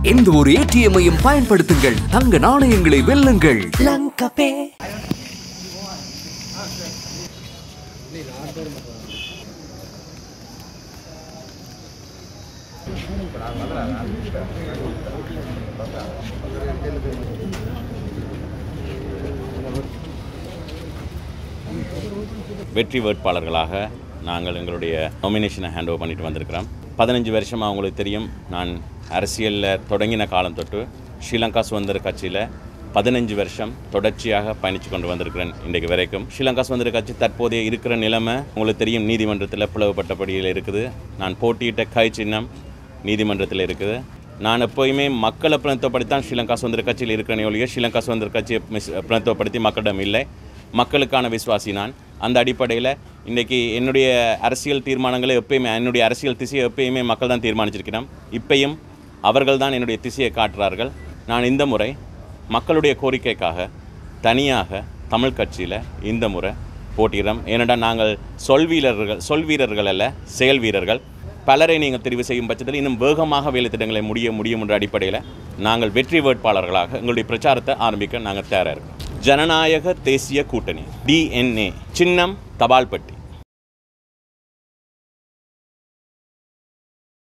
எந்த ஒரு ஏடிஎம்மையும் பயன்படுத்துங்கள் தங்க நாணயங்களை வெல்லுங்கள் வெற்றி வேட்பாளர்களாக நாங்கள் எங்களுடைய நாமினேஷனை ஹேண்ட் ஓவர் பண்ணிட்டு வந்திருக்கிறோம் பதினஞ்சு வருஷமாக அவங்களுக்கு தெரியும் நான் அரசியலில் தொடங்கின காலம் தொட்டு ஸ்ரீலங்கா சுதந்திர கட்சியில் பதினஞ்சு வருஷம் தொடர்ச்சியாக பயணித்து கொண்டு வந்திருக்கிறேன் இன்றைக்கு வரைக்கும் ஸ்ரீலங்கா சுதந்திர கட்சி தற்போதைய இருக்கிற நிலைமை உங்களுக்கு தெரியும் நீதிமன்றத்தில் பிளவுபட்டபடியில் இருக்குது நான் போட்டியிட்ட கை சின்னம் நீதிமன்றத்தில் இருக்குது நான் எப்போயுமே மக்களை பிரதித்துவப்படுத்தி தான் ஸ்ரீலங்கா சுதந்திர கட்சியில் இருக்கிறேனே ஒழிய ஸ்ரீலங்கா சுதந்திர கட்சியை மிஸ் பிரதித்துவப்படுத்தி மக்களிடம் இல்லை மக்களுக்கான விசுவாசி நான் அந்த அடிப்படையில் இன்றைக்கி என்னுடைய அரசியல் தீர்மானங்களை எப்பயுமே என்னுடைய அரசியல் திசையை எப்பயுமே மக்கள் தான் தீர்மானிச்சிருக்கிறோம் இப்பயும் அவர்கள் தான் என்னுடைய திசையை காட்டுறார்கள் நான் இந்த முறை மக்களுடைய கோரிக்கைக்காக தனியாக தமிழ் கட்சியில் இந்த முறை போட்டியிடுறோம் ஏனென்றால் நாங்கள் சொல் வீரர்கள் சொல் வீரர்கள் அல்ல செயல் வீரர்கள் பலரை நீங்கள் தெரிவு செய்யும் பட்சத்தில் இன்னும் வேகமாக வேலை திட்டங்களை முடிய முடியும் என்ற அடிப்படையில் நாங்கள் வெற்றி வேட்பாளர்களாக எங்களுடைய பிரச்சாரத்தை ஆரம்பிக்க நாங்கள் தயாராக இருக்கோம் ஜனநாயக தேசிய கூட்டணி டிஎன்ஏ சின்னம் தபால் பெட்டி